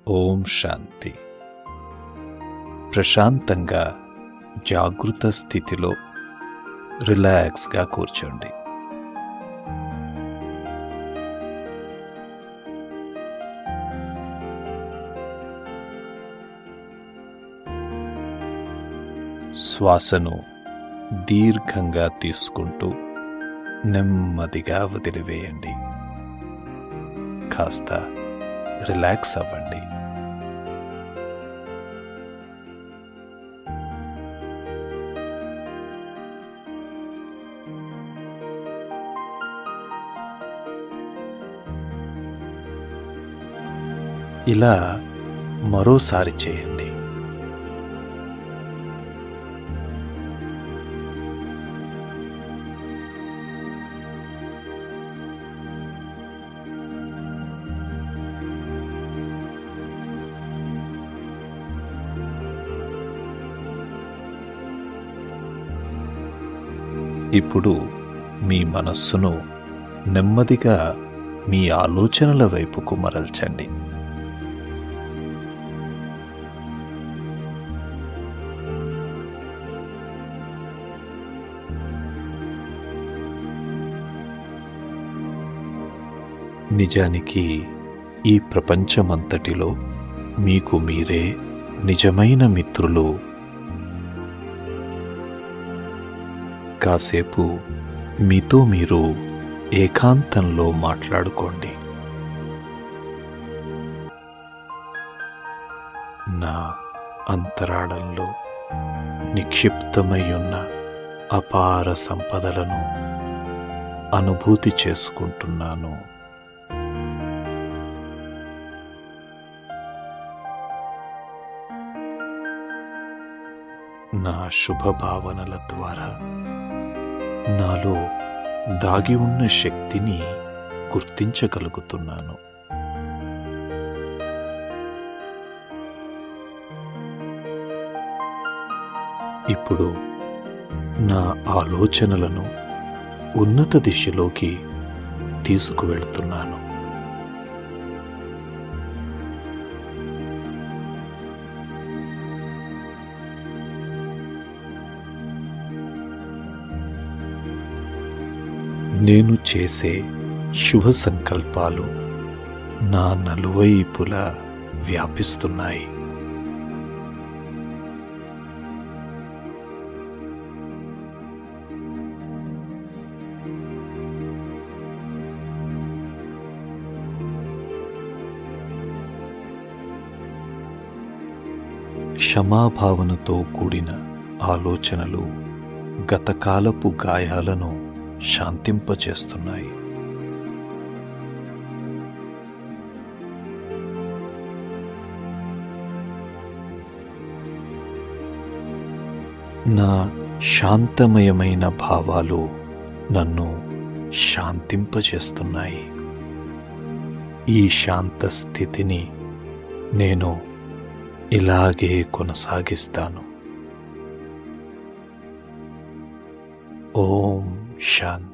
ఓం శాంతి ప్రశాంతంగా జాగృత స్థితిలో రిలాక్స్గా కూర్చోండి శ్వాసను దీర్ఘంగా తీసుకుంటూ నెమ్మదిగా వదిలివేయండి కాస్త రిలాక్స్ అవ్వండి ఇలా మరోసారి చేయండి ఇప్పుడు మీ మనస్సును నెమ్మదిగా మీ ఆలోచనల వైపుకు మరల్చండి నిజానికి ఈ ప్రపంచమంతటిలో మీకు మీరే నిజమైన మిత్రులు కాసేపు మీతో మీరు ఏకాంతంలో మాట్లాడుకోండి నా అంతరాళంలో నిక్షిప్తమై ఉన్న అపార సంపదలను అనుభూతి చేసుకుంటున్నాను నా శుభ భావనల ద్వారా నాలో దాగి ఉన్న శక్తిని గుర్తించగలుగుతున్నాను ఇప్పుడు నా ఆలోచనలను ఉన్నత దిశలోకి తీసుకువెళ్తున్నాను నేను చేసే శుభ సంకల్పాలు నా నలువైపులా వ్యాపిస్తున్నాయి క్షమాభావనతో కూడిన ఆలోచనలు గతకాలపు గాయాలను శాంతింపచేస్తున్నాయి నా శాంతమయమైన భావాలు నన్ను శాంతింపచేస్తున్నాయి ఈ శాంత స్థితిని నేను ఇలాగే కొనసాగిస్తాను ఓం శాంతి